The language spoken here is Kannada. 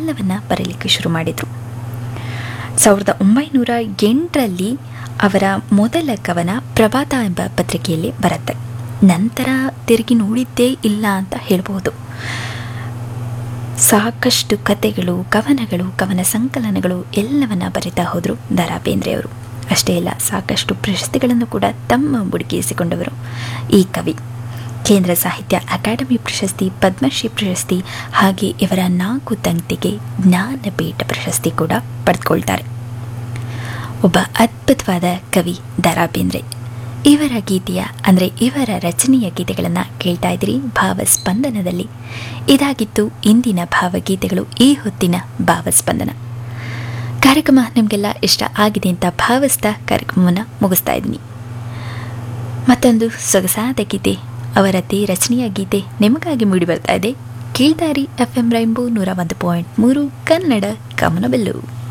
ಎಲ್ಲವನ್ನ ಬರೀಲಿಕ್ಕೆ ಶುರು ಮಾಡಿದರು ಸಾವಿರದ ಒಂಬೈನೂರ ಎಂಟರಲ್ಲಿ ಅವರ ಮೊದಲ ಕವನ ಪ್ರಭಾತ ಎಂಬ ಪತ್ರಿಕೆಯಲ್ಲಿ ಬರುತ್ತೆ ನಂತರ ತಿರುಗಿ ನೋಡಿದ್ದೇ ಇಲ್ಲ ಅಂತ ಹೇಳ್ಬೋದು ಸಾಕಷ್ಟು ಕತೆಗಳು ಕವನಗಳು ಕವನ ಸಂಕಲನಗಳು ಎಲ್ಲವನ್ನ ಬರಿತಾ ಹೋದರು ದ ರಾ ಬೇಂದ್ರೆಯವರು ಅಷ್ಟೇ ಅಲ್ಲ ಸಾಕಷ್ಟು ಪ್ರಶಸ್ತಿಗಳನ್ನು ಕೂಡ ತಮ್ಮ ಬುಡಗಿಸಿಕೊಂಡವರು ಈ ಕವಿ ಕೇಂದ್ರ ಸಾಹಿತ್ಯ ಅಕಾಡೆಮಿ ಪ್ರಶಸ್ತಿ ಪದ್ಮಶ್ರೀ ಪ್ರಶಸ್ತಿ ಹಾಗೆ ಇವರ ನಾಲ್ಕು ತಂತಿಗೆ ಜ್ಞಾನಪೀಠ ಪ್ರಶಸ್ತಿ ಕೂಡ ಪಡೆದುಕೊಳ್ತಾರೆ ಒಬ್ಬ ಅದ್ಭುತವಾದ ಕವಿ ದ ರಾ ಬೇಂದ್ರೆ ಇವರ ಗೀತೆಯ ಅಂದರೆ ಇವರ ರಚನೆಯ ಗೀತೆಗಳನ್ನು ಕೇಳ್ತಾ ಇದ್ದೀರಿ ಭಾವಸ್ಪಂದನದಲ್ಲಿ ಇದಾಗಿತ್ತು ಇಂದಿನ ಭಾವಗೀತೆಗಳು ಈ ಹೊತ್ತಿನ ಭಾವಸ್ಪಂದನ ಕಾರ್ಯಕ್ರಮ ನಿಮಗೆಲ್ಲ ಇಷ್ಟ ಆಗಿದೆ ಅಂತ ಭಾವಿಸ್ತಾ ಕಾರ್ಯಕ್ರಮವನ್ನು ಮುಗಿಸ್ತಾ ಇದ್ದೀನಿ ಮತ್ತೊಂದು ಸೊಗಸಾದ ಗೀತೆ ಅವರದ್ದೇ ರಚನೆಯ ಗೀತೆ ನಿಮಗಾಗಿ ಮೂಡಿ ಬರ್ತಾ ಇದೆ ಕೇಳ್ತಾರಿ ಎಫ್ ಎಂ ರೈಂಬೋ ನೂರ ಒಂದು ಪಾಯಿಂಟ್ ಮೂರು ಕನ್ನಡ ಕಮನಬೆಲ್ಲು